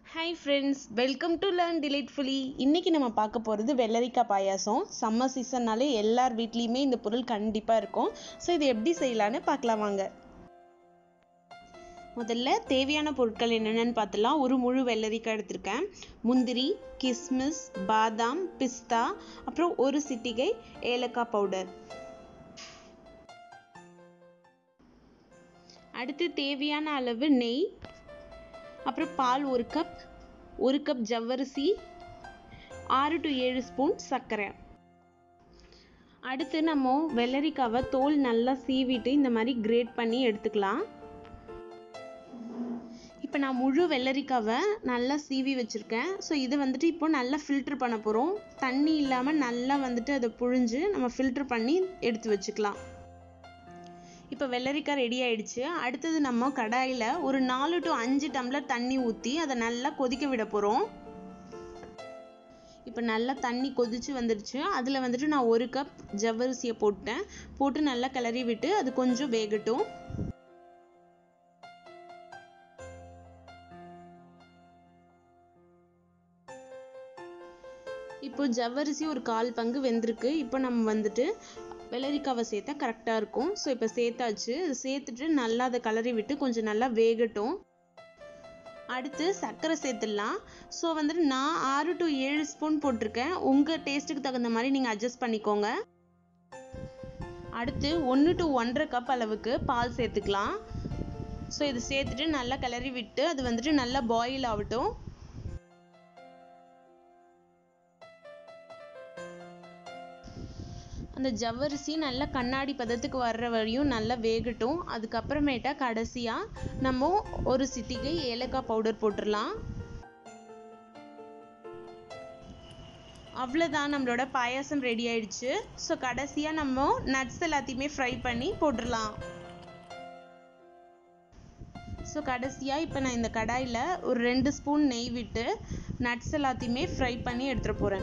hi friends welcome to learn delightfully இன்றைக்கி நம்ம பார்க்க போகிறது வெள்ளரிக்காய் பாயாசம் சம்மர் சீசன்னாலே எல்லார் வீட்லேயுமே இந்த பொருள் கண்டிப்பாக இருக்கும் ஸோ இது எப்படி செய்யலான்னு பார்க்கலாம் வாங்க முதல்ல தேவையான பொருட்கள் என்னென்னு பார்த்துலாம் ஒரு முழு வெள்ளரிக்காய் எடுத்திருக்கேன் முந்திரி கிஸ்மிஸ் பாதாம் பிஸ்தா அப்புறம் ஒரு சிட்டிகை ஏலக்காய் பவுடர் அடுத்து தேவையான அளவு நெய் அப்புறம் பால் ஒரு கப் ஒரு கப் ஜவ்வரிசி ஆறு டு ஏழு ஸ்பூன் சர்க்கரை அடுத்து நம்ம வெள்ளரிக்காவை தோல் நல்லா சீவிட்டு இந்த மாதிரி கிரேட் பண்ணி எடுத்துக்கலாம் இப்போ நான் முழு வெள்ளரிக்காவை நல்லா சீவி வச்சுருக்கேன் ஸோ இதை வந்துட்டு இப்போ நல்லா ஃபில்ட்ரு பண்ண போகிறோம் தண்ணி இல்லாமல் நல்லா வந்துட்டு அதை புழிஞ்சு நம்ம ஃபில்ட்ரு பண்ணி எடுத்து வச்சுக்கலாம் இப்போ வெள்ளரிக்காய் ரெடி ஆயிடுச்சு அடுத்தது நம்ம கடாயில் ஒரு நாலு டு அஞ்சு டம்ளர் தண்ணி ஊற்றி அதை நல்லா கொதிக்க விட போகிறோம் இப்போ நல்லா தண்ணி கொதிச்சு வந்துடுச்சு அதில் வந்துட்டு நான் ஒரு கப் ஜவ்வரிசியை போட்டேன் போட்டு நல்லா கிளறி விட்டு அது கொஞ்சம் வேகட்டும் இப்போ ஜவ்வரிசி ஒரு கால் பங்கு வெந்திருக்கு இப்போ நம்ம வந்துட்டு வெள்ளரிக்காவை சேர்த்தா கரெக்டாக இருக்கும் ஸோ இப்போ சேர்த்தாச்சு சேர்த்துட்டு நல்லா அதை கலரி விட்டு கொஞ்சம் நல்லா வேகட்டும் அடுத்து சர்க்கரை சேர்த்துடலாம் ஸோ வந்துட்டு நான் ஆறு டு ஏழு ஸ்பூன் போட்டிருக்கேன் உங்கள் டேஸ்ட்டுக்கு தகுந்த மாதிரி நீங்கள் அட்ஜஸ்ட் பண்ணிக்கோங்க அடுத்து ஒன்று டு ஒன்றரை கப் அளவுக்கு பால் சேர்த்துக்கலாம் ஸோ இது சேர்த்துட்டு நல்லா கிளறி விட்டு அது வந்துட்டு நல்லா பாயில் ஆகட்டும் அந்த ஜவ்வரிசி நல்லா கண்ணாடி பதத்துக்கு வர்ற வரையும் நல்லா வேகட்டும் அதுக்கப்புறமேட்டா கடைசியாக நம்ம ஒரு சிட்டிகை ஏலக்காய் பவுடர் போட்டுடலாம் அவ்வளோதான் நம்மளோட பாயாசம் ரெடி ஆயிடுச்சு ஸோ கடைசியாக நம்ம நட்ஸ் எல்லாத்தையுமே ஃப்ரை பண்ணி போட்டுடலாம் ஸோ கடைசியாக இப்போ நான் இந்த கடாயில் ஒரு ரெண்டு ஸ்பூன் நெய் விட்டு நட்ஸ் எல்லாத்தையுமே ஃப்ரை பண்ணி எடுத்துகிட்டு போகிறேன்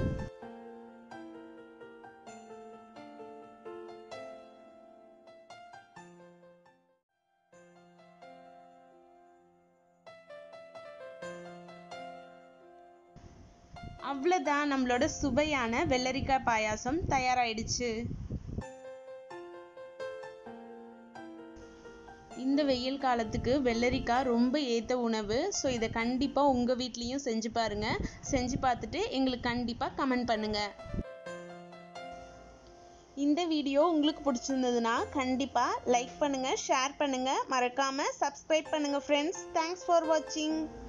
அவ்வளோதான் நம்மளோட சுவையான வெள்ளரிக்காய் பாயாசம் தயாராயிடுச்சு இந்த வெயில் காலத்துக்கு வெள்ளரிக்காய் ரொம்ப ஏற்ற உணவு ஸோ இதை கண்டிப்பாக உங்கள் வீட்லேயும் செஞ்சு பாருங்கள் செஞ்சு பார்த்துட்டு எங்களுக்கு கண்டிப்பாக கமெண்ட் பண்ணுங்கள் இந்த வீடியோ உங்களுக்கு பிடிச்சிருந்ததுன்னா கண்டிப்பாக லைக் பண்ணுங்கள் ஷேர் பண்ணுங்கள் மறக்காமல் சப்ஸ்கிரைப் பண்ணுங்கள் ஃப்ரெண்ட்ஸ் தேங்க்ஸ் ஃபார் வாட்சிங்